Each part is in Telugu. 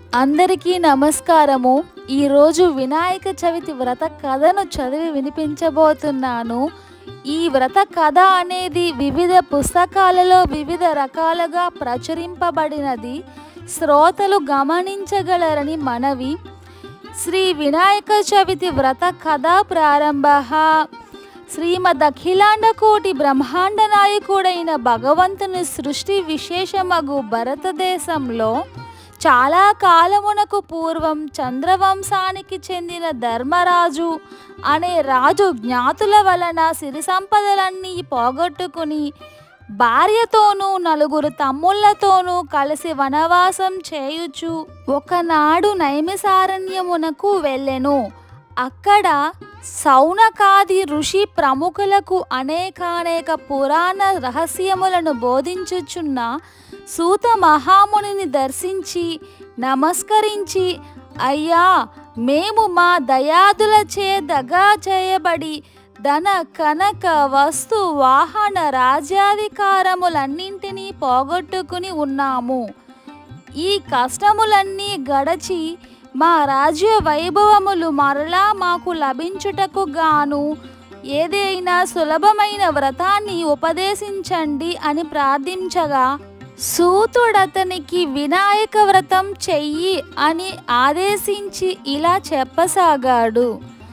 అందరికీ నమస్కారము ఈరోజు వినాయక చవితి వ్రత కథను చదివి వినిపించబోతున్నాను ఈ వ్రత కథ అనేది వివిధ పుస్తకాలలో వివిధ రకాలుగా ప్రచురింపబడినది శ్రోతలు గమనించగలరని మనవి శ్రీ వినాయక చవితి వ్రత కథ ప్రారంభ శ్రీమద్ అఖిలాండ కోటి బ్రహ్మాండ నాయకుడైన భగవంతుని సృష్టి విశేషమగు భారతదేశంలో చాలా కాలమునకు పూర్వం చంద్రవంశానికి చెందిన ధర్మరాజు అనే రాజు జ్ఞాతుల వలన సిరి సంపదలన్నీ పోగొట్టుకుని భార్యతోనూ నలుగురు తమ్ముళ్లతోనూ కలిసి వనవాసం చేయుచు ఒకనాడు నైమిసారణ్యమునకు వెళ్ళెను అక్కడ సౌనకాది ఋషి ప్రముఖులకు అనేకానేక పురాణ రహస్యములను బోధించుచున్న సూత మహామునిని దర్శించి నమస్కరించి అయ్యా మేము మా దయాదులచే దగా చేయబడి ధన కనక వస్తు వాహన రాజ్యాధికారములన్నింటినీ పోగొట్టుకుని ఉన్నాము ఈ కష్టములన్నీ గడచి మా రాజ్య వైభవములు మరలా మాకు లభించుటకు గాను ఏదైనా సులభమైన వ్రతాన్ని ఉపదేశించండి అని ప్రార్థించగా సూతుడతనికి వినాయక వ్రతం చెయ్యి అని ఆదేశించి ఇలా చెప్పసాగాడు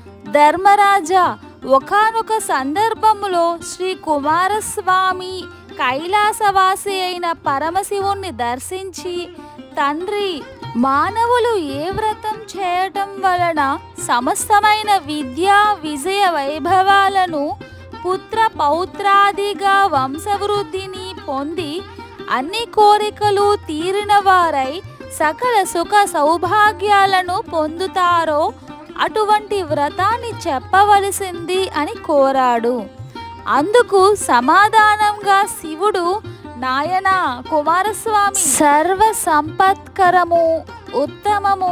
ధర్మరాజా ఒకానొక సందర్భములో శ్రీ కుమారస్వామి కైలాసవాసి అయిన పరమశివుణ్ణి దర్శించి తండ్రి మానవులు ఏ వ్రతం చేయటం వలన సమస్తమైన విద్యా విజయ వైభవాలను పుత్ర పౌత్రాదిగా వంశవృద్ధిని పొంది అన్ని కోరికలు తీరిన వారై సకల సుఖ సౌభాగ్యాలను పొందుతారో అటువంటి వ్రతాన్ని చెప్పవలసింది అని కోరాడు అందుకు సమాధానంగా శివుడు నాయన కుమారస్వామి సర్వ సంపత్కరము ఉత్తమము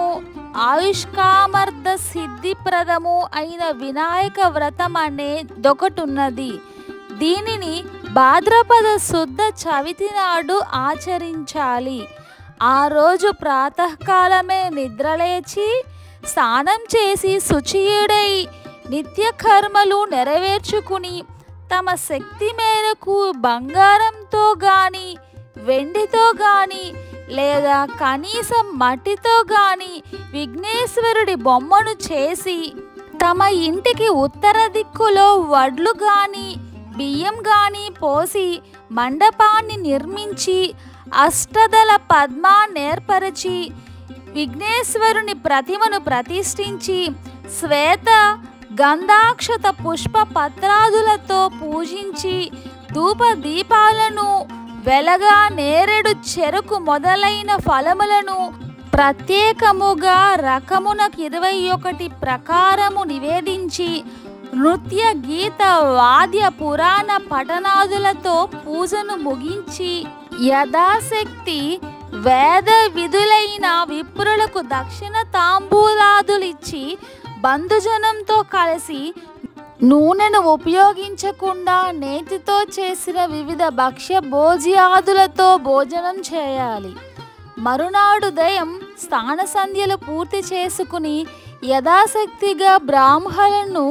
ఆయుష్కామర్థ సిద్ధిప్రదము అయిన వినాయక వ్రతం అనేదొకటున్నది దీనిని భాద్రపద శుద్ధ చవితి నాడు ఆచరించాలి ఆ రోజు ప్రాతకాలమే నిద్రలేచి స్నానం చేసి శుచియుడై నిత్య కర్మలు నెరవేర్చుకుని తమ శక్తి మేరకు బంగారంతో గాని వెండితో గాని లేదా కనీసం మట్టితో గాని విఘ్నేశ్వరుడి బొమ్మను చేసి తమ ఇంటికి ఉత్తర దిక్కులో వడ్లు గాని బియ్యం గాని పోసి మండపాన్ని నిర్మించి అష్టదల పద్మాన్ని ఏర్పరచి విఘ్నేశ్వరుని ప్రతిమను ప్రతిష్ఠించి శ్వేత గంధాక్షత పుష్ప పత్రాదులతో పూజించి ధూప దీపాలను వెలగా నేరేడు చెరుకు మొదలైన ఫలములను ప్రత్యేకముగా రకమునకు ఇరవై ఒకటి ప్రకారము నివేదించి నృత్య గీత వాద్య పురాణ పఠనాదులతో పూజను ముగించి యథాశక్తి వేద విధులైన విప్రులకు దక్షిణ తాంబూలాదులిచ్చి బంధుజనంతో కలిసి నూనెను ఉపయోగించకుండా నేతితో చేసిన వివిధ భక్ష్య భోజ్యాదులతో భోజనం చేయాలి మరునాడు దయం స్థాన సంధ్యలు పూర్తి చేసుకుని యథాశక్తిగా బ్రాహ్మణులను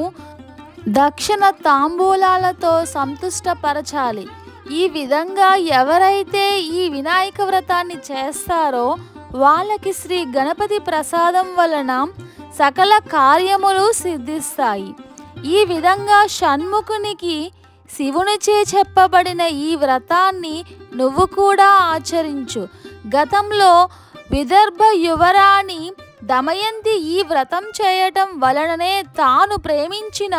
దక్షిణ తాంబూలాలతో సంతుష్టపరచాలి ఈ విధంగా ఎవరైతే ఈ వినాయక వ్రతాన్ని చేస్తారో వాళ్ళకి శ్రీ గణపతి ప్రసాదం వలన సకల కార్యములు సిద్ధిస్తాయి ఈ విధంగా షణ్ముఖునికి శివునిచే చెప్పబడిన ఈ వ్రతాన్ని నువ్వు కూడా ఆచరించు గతంలో విదర్భ యువరాణి దమయంతి ఈ వ్రతం చేయటం వలననే తాను ప్రేమించిన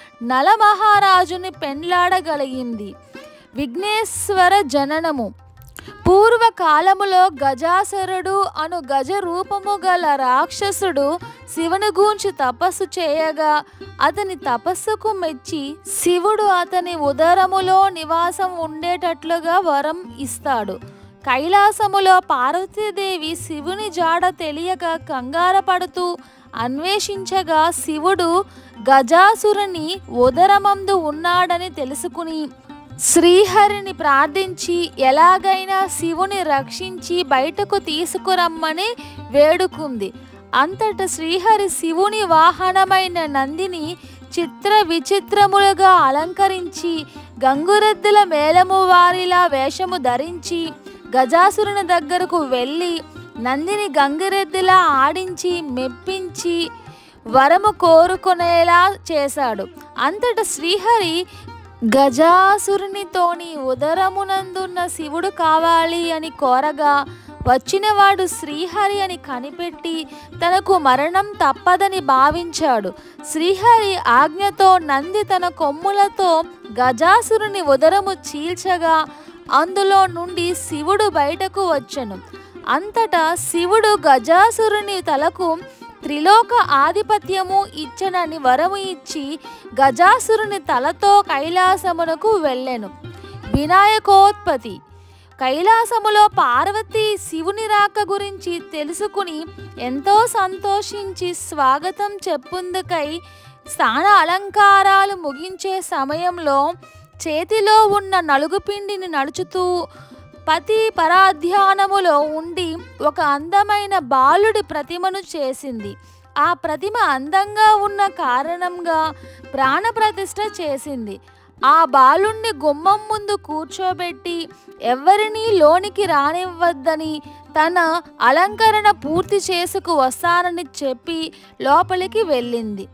నలమహారాజుని పెండ్లాడగలిగింది విఘ్నేశ్వర జననము పూర్వకాలములో గజాసురుడు అను గజ రూపము గల రాక్షసుడు శివుని గూంచి తపస్సు చేయగా అతని తపస్సుకు మెచ్చి శివుడు అతని ఉదరములో నివాసం ఉండేటట్లుగా వరం ఇస్తాడు కైలాసములో పార్వతీదేవి శివుని జాడ తెలియక కంగారపడుతూ అన్వేషించగా శివుడు గజాసురుని ఉదరమందు ఉన్నాడని తెలుసుకుని శ్రీహరిని ప్రార్థించి ఎలాగైనా శివుని రక్షించి బయటకు తీసుకురమ్మని వేడుకుంది అంతట శ్రీహరి శివుని వాహనమైన నందిని చిత్ర విచిత్రములుగా అలంకరించి గంగురెద్దుల మేళము వారిలా వేషము ధరించి గజాసురుని దగ్గరకు వెళ్ళి నందిని గంగిరెద్దులా ఆడించి మెప్పించి వరము కోరుకునేలా చేశాడు అంతట శ్రీహరి గజాసురునితోని ఉదరమునందున్న శివుడు కావాలి అని కోరగా వచ్చినవాడు శ్రీహరి అని కనిపెట్టి తనకు మరణం తప్పదని భావించాడు శ్రీహరి ఆజ్ఞతో నంది తన కొమ్ములతో గజాసురుని ఉదరము చీల్చగా అందులో నుండి శివుడు బయటకు వచ్చెను అంతటా శివుడు గజాసురుని తలకు త్రిలోక ఆధిపత్యము ఇచ్చనని వరము ఇచ్చి గజాసురుని తలతో కైలాసమునకు వెళ్ళెను వినాయకోత్పత్తి కైలాసములో పార్వతి శివుని రాక గురించి తెలుసుకుని ఎంతో సంతోషించి స్వాగతం చెప్పుందుకై స్థాన అలంకారాలు ముగించే సమయంలో చేతిలో ఉన్న నలుగుపిండిని నడుచుతూ పతి పరాధ్యానములో ఉండి ఒక అందమైన బాలుడి ప్రతిమను చేసింది ఆ ప్రతిమ అందంగా ఉన్న కారణంగా ప్రాణప్రతిష్ఠ చేసింది ఆ బాలుణ్ణి గుమ్మం ముందు కూర్చోబెట్టి ఎవరినీ లోనికి రానివ్వద్దని తన అలంకరణ పూర్తి చేసుకు వస్తానని చెప్పి లోపలికి వెళ్ళింది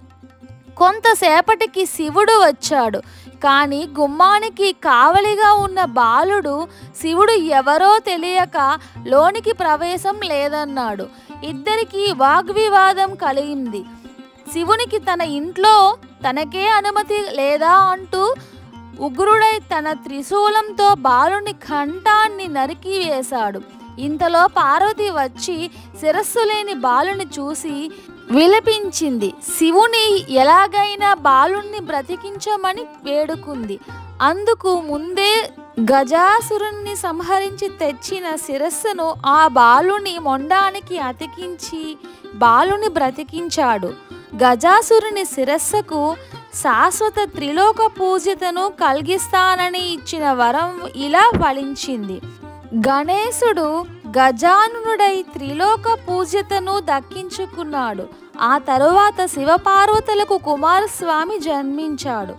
కొంతసేపటికి శివుడు వచ్చాడు కానీ గుమ్మానికి కావలిగా ఉన్న బాలుడు శివుడు ఎవరో తెలియక లోనికి ప్రవేశం లేదన్నాడు ఇద్దరికి వాగ్వివాదం కలిగింది శివునికి తన ఇంట్లో తనకే అనుమతి లేదా అంటూ ఉగ్రుడై తన త్రిశూలంతో బాలుని కంఠాన్ని నరికి వేశాడు ఇంతలో పార్వతి వచ్చి శిరస్సు లేని బాలుని చూసి విలపించింది శివుని ఎలాగైనా బాలుణ్ణి బ్రతికించమని వేడుకుంది అందుకు ముందే గజాసురుణ్ణి సంహరించి తెచ్చిన శిరస్సును ఆ బాలుని మొండానికి అతికించి బాలుని బ్రతికించాడు గజాసురుని శిరస్సుకు శాశ్వత త్రిలోక పూజితను కలిగిస్తానని ఇచ్చిన వరం ఇలా ఫలించింది గణేశుడు గజానునుడై త్రిలోక పూజ్యతను దక్కించుకున్నాడు ఆ తరువాత శివపార్వతులకు కుమారస్వామి జన్మించాడు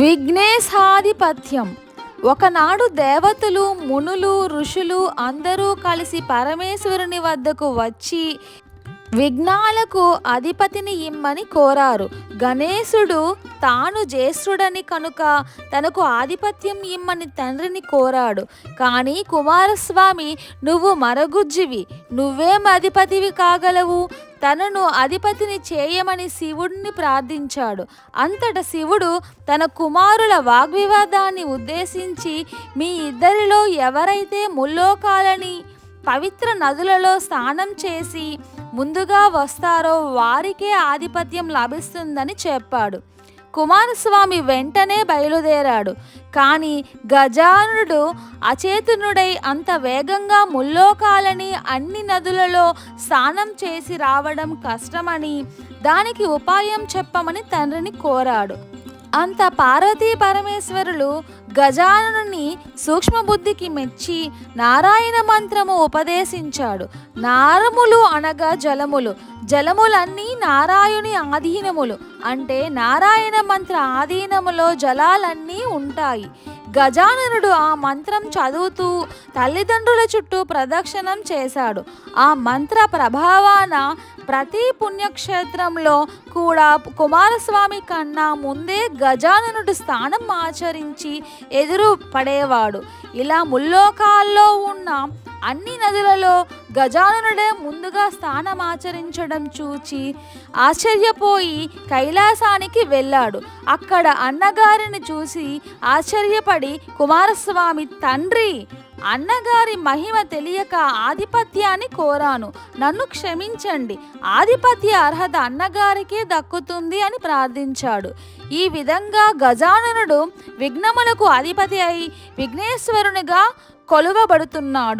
విఘ్నేశాధిపత్యం ఒకనాడు దేవతలు మునులు ఋషులు అందరూ కలిసి పరమేశ్వరుని వద్దకు వచ్చి విఘ్నాలకు అధిపతిని ఇమ్మని కోరారు గణేశుడు తాను జ్యేష్ఠుడని కనుక తనకు ఆధిపత్యం ఇమ్మని తండ్రిని కోరాడు కానీ కుమారస్వామి నువ్వు మరగుజ్జివి నువ్వేం అధిపతివి కాగలవు తనను అధిపతిని చేయమని శివుడిని ప్రార్థించాడు అంతట శివుడు తన కుమారుల వాగ్వివాదాన్ని ఉద్దేశించి మీ ఇద్దరిలో ఎవరైతే ముల్లోకాలని పవిత్ర నదులలో స్నానం చేసి ముందుగా వస్తారో వారికే ఆధిపత్యం లభిస్తుందని చెప్పాడు కుమారస్వామి వెంటనే బయలుదేరాడు కానీ గజానుడు అచేతనుడై అంత వేగంగా ముల్లోకాలని అన్ని నదులలో స్నానం చేసి రావడం కష్టమని దానికి ఉపాయం చెప్పమని తండ్రిని కోరాడు అంత పార్వతీ పరమేశ్వరులు గజానుని సూక్ష్మబుద్ధికి మెచ్చి నారాయణ మంత్రము ఉపదేశించాడు నారములు అనగా జలములు జలములన్నీ నారాయణి ఆధీనములు అంటే నారాయణ మంత్ర ఆధీనములో జలాలన్నీ ఉంటాయి గజాననుడు ఆ మంత్రం చదువుతూ తల్లిదండ్రుల చుట్టూ ప్రదక్షిణం చేశాడు ఆ మంత్ర ప్రభావాన ప్రతి పుణ్యక్షేత్రంలో కూడా కుమారస్వామి కన్నా ముందే గజాననుడు స్థానం ఆచరించి ఎదురు పడేవాడు ఇలా ముల్లోకాల్లో ఉన్న అన్ని నదులలో గజాననుడే ముందుగా స్థానం ఆచరించడం చూచి ఆశ్చర్యపోయి కైలాసానికి వెళ్ళాడు అక్కడ అన్నగారిని చూసి ఆశ్చర్యపడి కుమారస్వామి తండ్రి అన్నగారి మహిమ తెలియక ఆధిపత్యాన్ని కోరాను నన్ను క్షమించండి ఆధిపత్య అర్హత అన్నగారికే దక్కుతుంది అని ప్రార్థించాడు ఈ విధంగా గజాననుడు విఘ్నములకు అధిపతి అయి విఘ్నేశ్వరునిగా కొలువబడుతున్నాడు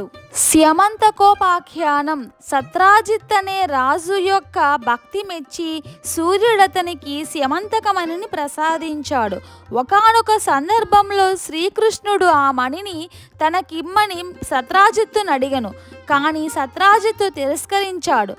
స్యమంతకోపాఖ్యానం సత్రాజిత్ అనే రాజు యొక్క భక్తి మెచ్చి సూర్యుడతనికి స్యమంతకమణిని ప్రసాదించాడు ఒకానొక సందర్భంలో శ్రీకృష్ణుడు ఆ మణిని తనకిమ్మని సత్రాజిత్తును అడిగను కానీ సత్రాజిత్తు తిరస్కరించాడు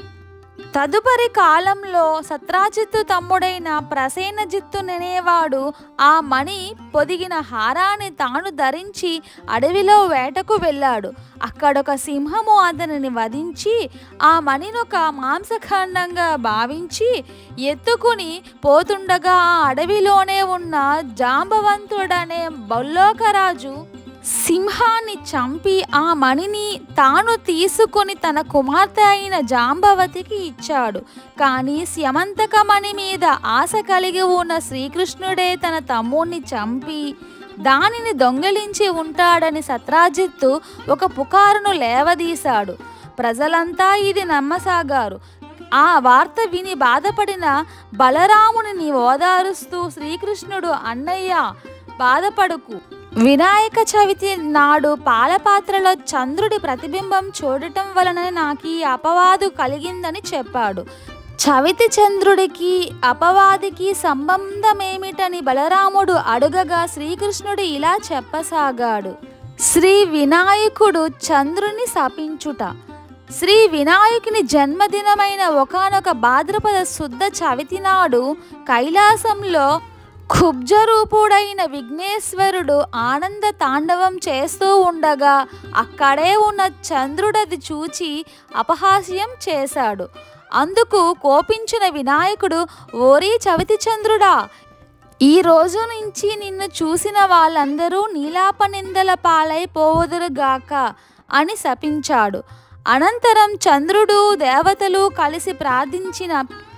తదుపరి కాలంలో సత్రాజిత్తు తమ్ముడైన ప్రసేనజిత్తు నెనేవాడు ఆ మణి పొదిగిన హారాన్ని తాను ధరించి అడవిలో వేటకు వెళ్ళాడు అక్కడొక సింహము అతనిని వధించి ఆ మణినొక మాంసఖండంగా భావించి ఎత్తుకుని పోతుండగా ఆ అడవిలోనే ఉన్న జాంబవంతుడనే బొల్లోకరాజు సింహాన్ని చంపి ఆ మణిని తాను తీసుకొని తన కుమార్తె అయిన జాంబవతికి ఇచ్చాడు కానీ స్యమంతకమణి మీద ఆశ కలిగి ఉన్న శ్రీకృష్ణుడే తన తమ్ముణ్ణి చంపి దానిని దొంగిలించి ఉంటాడని సత్రాజిత్తు ఒక పుకారును లేవదీశాడు ప్రజలంతా ఇది నమ్మసాగారు ఆ వార్త విని బాధపడిన బలరాముని ఓదారుస్తూ శ్రీకృష్ణుడు అన్నయ్య బాధపడుకు వినాయక చవితి నాడు పాలపాత్రలో చంద్రుడి ప్రతిబింబం చూడటం వలన నాకు ఈ అపవాదు కలిగిందని చెప్పాడు చవితి చంద్రుడికి అపవాదికి సంబంధమేమిటని బలరాముడు అడుగగా శ్రీకృష్ణుడు ఇలా చెప్పసాగాడు శ్రీ వినాయకుడు చంద్రుని శపించుట శ్రీ వినాయకుని జన్మదినమైన ఒకనొక భాద్రపద శుద్ధ చవితి నాడు కైలాసంలో క్షుబ్జరూపుడైన విఘ్నేశ్వరుడు ఆనంద తాండవం చేస్తూ ఉండగా అక్కడే ఉన్న చంద్రుడది చూచి అపహాస్యం చేశాడు అందుకు కోపించిన వినాయకుడు ఓరీ చవితి చంద్రుడా ఈ రోజు నుంచి నిన్ను చూసిన వాళ్ళందరూ నీలాపనిందల పాలైపోవుదురుగాక అని శపించాడు అనంతరం చంద్రుడు దేవతలు కలిసి ప్రార్థించిన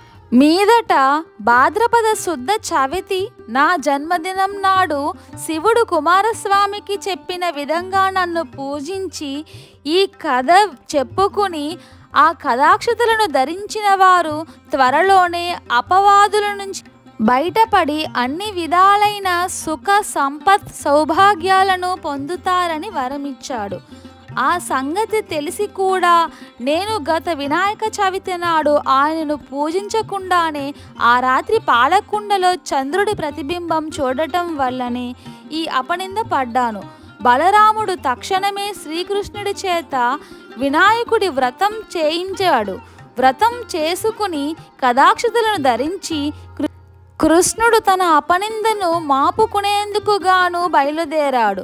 మీదట భాద్రపద శుద్ధ చవితి నా జన్మదినం నాడు శివుడు కుమారస్వామికి చెప్పిన విధంగా నన్ను పూజించి ఈ కథ చెప్పుకుని ఆ కథాక్షతలను ధరించిన వారు త్వరలోనే అపవాదుల నుంచి బయటపడి అన్ని విధాలైన సుఖ సంపత్ సౌభాగ్యాలను పొందుతారని వరమిచ్చాడు ఆ సంగతి తెలిసి కూడా నేను గత వినాయక చవితి నాడు ఆయనను పూజించకుండానే ఆ రాత్రి పాలకుండలో చంద్రుడి ప్రతిబింబం చూడటం వల్లనే ఈ అపనింద పడ్డాను బలరాముడు తక్షణమే శ్రీకృష్ణుడి చేత వినాయకుడి వ్రతం చేయించాడు వ్రతం చేసుకుని కదాక్షతలను ధరించి కృ- కృష్ణుడు తన అపనిందను మాపుకునేందుకు గాను బయలుదేరాడు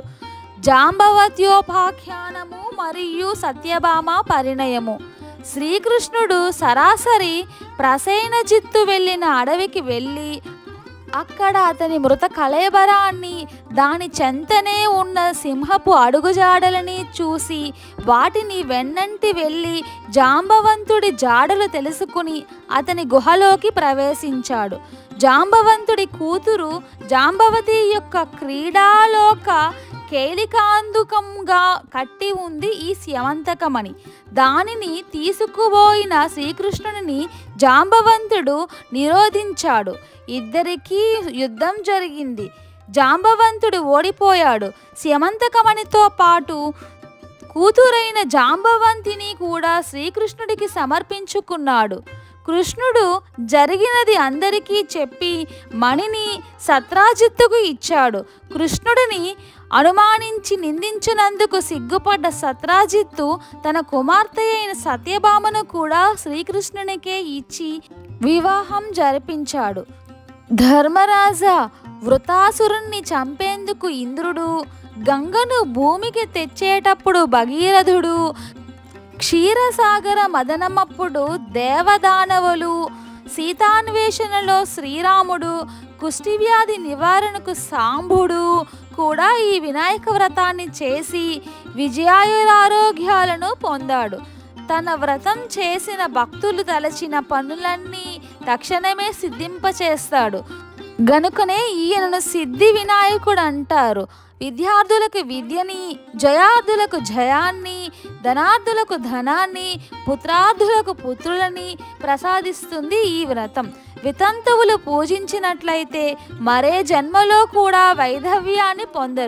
జాంబవత్యోపాఖ్యానము మరియు సత్యభామ పరిణయము శ్రీకృష్ణుడు సరాసరి ప్రసేనజిత్తు వెళ్ళిన అడవికి వెళ్ళి అక్కడ అతని మృత కళేబరాన్ని దాని చెంతనే ఉన్న సింహపు అడుగుజాడలని చూసి వాటిని వెన్నంటి వెళ్ళి జాంబవంతుడి జాడలు తెలుసుకుని అతని గుహలోకి ప్రవేశించాడు జాంబవంతుడి కూతురు జాంబవతి యొక్క క్రీడాలోక కేలికాందుకంగా కట్టి ఉంది ఈ స్యవంతకమని దానిని తీసుకుపోయిన శ్రీకృష్ణుని జాంబవంతుడు నిరోధించాడు ఇద్దరికీ యుద్ధం జరిగింది జాంబవంతుడు ఓడిపోయాడు స్యమంతకమణితో పాటు కూతురైన జాంబవంతిని కూడా శ్రీకృష్ణుడికి సమర్పించుకున్నాడు కృష్ణుడు జరిగినది అందరికీ చెప్పి మణిని సత్రాజిత్తుకు ఇచ్చాడు కృష్ణుడిని అనుమానించి నిందించినందుకు సిగ్గుపడ్డ సత్రాజిత్తు తన కుమార్తె అయిన సత్యభామను కూడా శ్రీకృష్ణునికే ఇచ్చి వివాహం జరిపించాడు ధర్మరాజా వృతాసురుణ్ణి చంపేందుకు ఇంద్రుడు గంగను భూమికి తెచ్చేటప్పుడు భగీరథుడు క్షీరసాగర మదనమప్పుడు దేవదానవులు సీతాన్వేషణలో శ్రీరాముడు కుష్టివ్యాధి నివారణకు సాంబుడు కూడా ఈ వినాయక వ్రతాన్ని చేసి విజయాయురారోగ్యాలను పొందాడు తన వ్రతం చేసిన భక్తులు తలచిన పనులన్నీ తక్షణమే సిద్ధింపచేస్తాడు గనుకనే ఈయనను సిద్ధి వినాయకుడు అంటారు విద్యార్థులకు విద్యని జయార్థులకు జయాన్ని ధనార్థులకు ధనాన్ని పుత్రార్థులకు పుత్రులని ప్రసాదిస్తుంది ఈ వ్రతం వితంతువులు పూజించినట్లయితే మరే జన్మలో కూడా వైధవ్యాన్ని పొందరు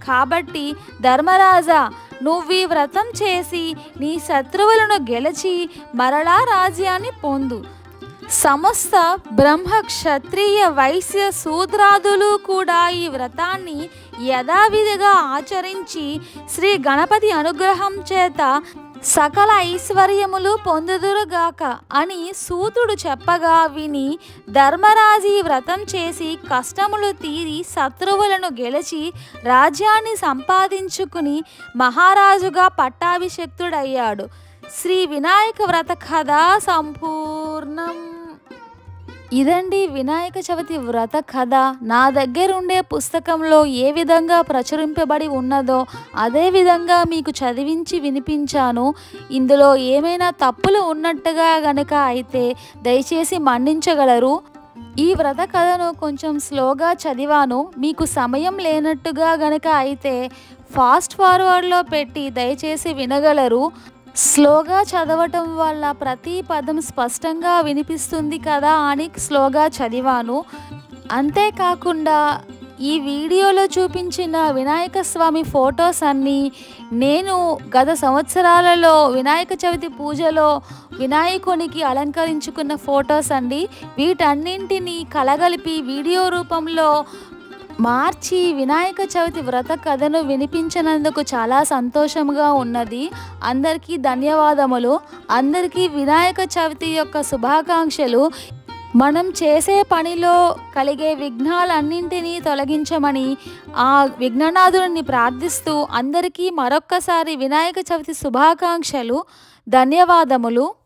కాబట్టి ధర్మరాజా నువ్వు ఈ వ్రతం చేసి నీ శత్రువులను గెలిచి మరలా రాజ్యాన్ని పొందు సమస్త బ్రహ్మ క్షత్రియ వైశ్య శూద్రాదులు కూడా ఈ వ్రతాన్ని యథావిధిగా ఆచరించి శ్రీ గణపతి అనుగ్రహం చేత సకల ఐశ్వర్యములు పొందుదురుగాక అని సూతుడు చెప్పగా విని ధర్మరాజు ఈ వ్రతం చేసి కష్టములు తీరి శత్రువులను గెలిచి రాజ్యాన్ని సంపాదించుకుని మహారాజుగా పట్టాభిషక్తుడయ్యాడు శ్రీ వినాయక వ్రత కథ సంపూర్ణం ఇదండి వినాయక చవితి వ్రత కథ నా దగ్గర ఉండే పుస్తకంలో ఏ విధంగా ప్రచురింపబడి ఉన్నదో అదే విధంగా మీకు చదివించి వినిపించాను ఇందులో ఏమైనా తప్పులు ఉన్నట్టుగా గనక అయితే దయచేసి మన్నించగలరు ఈ వ్రత కథను కొంచెం స్లోగా చదివాను మీకు సమయం లేనట్టుగా గనక అయితే ఫాస్ట్ ఫార్వర్డ్లో పెట్టి దయచేసి వినగలరు స్లోగా చదవటం వల్ల ప్రతి పదం స్పష్టంగా వినిపిస్తుంది కదా అని స్లోగా చదివాను అంతేకాకుండా ఈ వీడియోలో చూపించిన వినాయక స్వామి ఫొటోస్ అన్నీ నేను గత సంవత్సరాలలో వినాయక చవితి పూజలో వినాయకునికి అలంకరించుకున్న ఫొటోస్ అండి వీటన్నింటినీ కలగలిపి వీడియో రూపంలో మార్చి వినాయక చవితి వ్రత కథను వినిపించినందుకు చాలా సంతోషంగా ఉన్నది అందరికీ ధన్యవాదములు అందరికీ వినాయక చవితి యొక్క శుభాకాంక్షలు మనం చేసే పనిలో కలిగే విఘ్నాలన్నింటినీ తొలగించమని ఆ విఘ్ననాథుడిని ప్రార్థిస్తూ అందరికీ మరొక్కసారి వినాయక చవితి శుభాకాంక్షలు ధన్యవాదములు